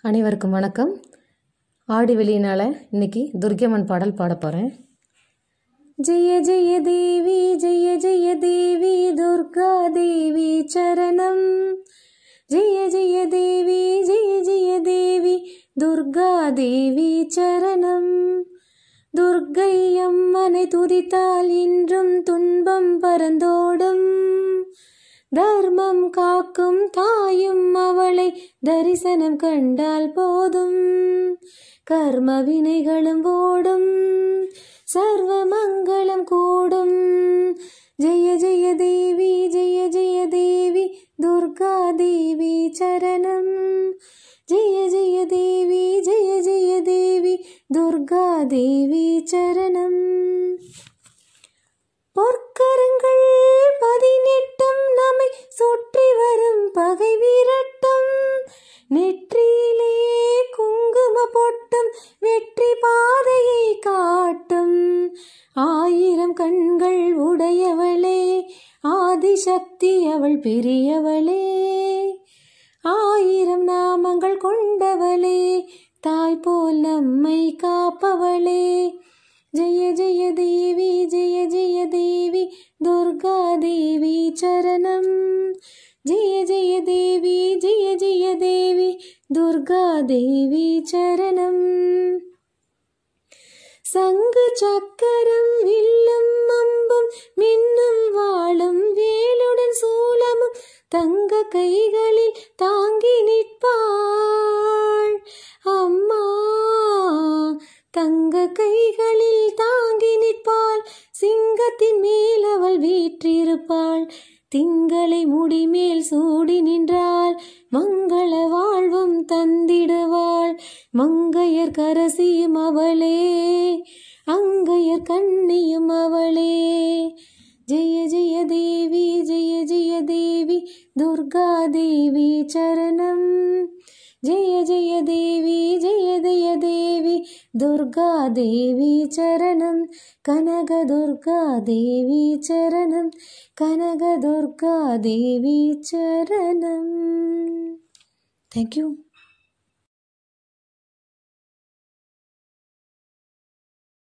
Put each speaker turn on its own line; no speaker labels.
அனைவருக்கும் வணக்கம் ஆடி வெளியினால் இன்னைக்கு துர்க்கியம்மன் பாடல் பாட போகிறேன் ஜெய ஜெய தேவி ஜெய ஜெய தேவி துர்கா தேவி சரணம் ஜெய ஜெய தேவி ஜெய ஜெய தேவி துர்கா தேவி சரணம் துர்க்கை அம்மனை துதித்தால் இன்றும் துன்பம் பரந்தோடும் தர்மம் காக்கும் தாயும் அவளை தரிசனம் கண்டால் போதும் கர்ம வினைகளும் ஓடும் சர்வ மங்களம் கூடும் ஜெய ஜெய தேவி ஜெய ஜெய தேவி துர்கா தேவி சரணம் ஜெய ஜெய தேவி ஜெய ஜெய தேவி துர்கா தேவி சரணம் பொற்கரங்கள் பதினெட்டும் நம்மை சுற்றி வரும் பகை விரட்டும் நெற்றியிலே குங்கும பொட்டும் வெற்றி பாதையை காட்டும் ஆயிரம் கண்கள் உடையவளே ஆதிசக்தி அவள் பெரியவளே ஆயிரம் நாமங்கள் கொண்டவளே தாய் போல் நம்மை காப்பவளே ஜெய ஜெய தேவி ஜெய ஜெய தேவி துர்கா தேவி சரணம் ஜெய ஜெய தேவி ஜெய ஜெய தேவி துர்கா தேவி சரணம் சங்கு சக்கரம் வில்லும் அம்பும் மின்னும் வாழும் வேலுடன் சூலமும் தங்க கைகளில் தாங்கி நிற்பாள் அம்மா தங்க கைகளில் தாங்கி நிற்பாள் சிங்கத்தின் மேல் அவள் வீற்றிருப்பாள் திங்களை முடிமேல் சூடி நின்றாள் மங்கள வாழ்வும் தந்திடுவாள் மங்கையர் கரசியும் அவளே அங்கையர் கண்ணியும் அவளே ஜெய ஜெய தேவி ஜெய ஜெய தேவி துர்கா தேவி சரணம் ஜெய ஜெய தேவி ஜெய ஜெய தேவி துர்கா தேவி சரணம் கனக துர்கா தேவி சரணம் கனக துர்கா தேவி சரணம் தேங்க்யூ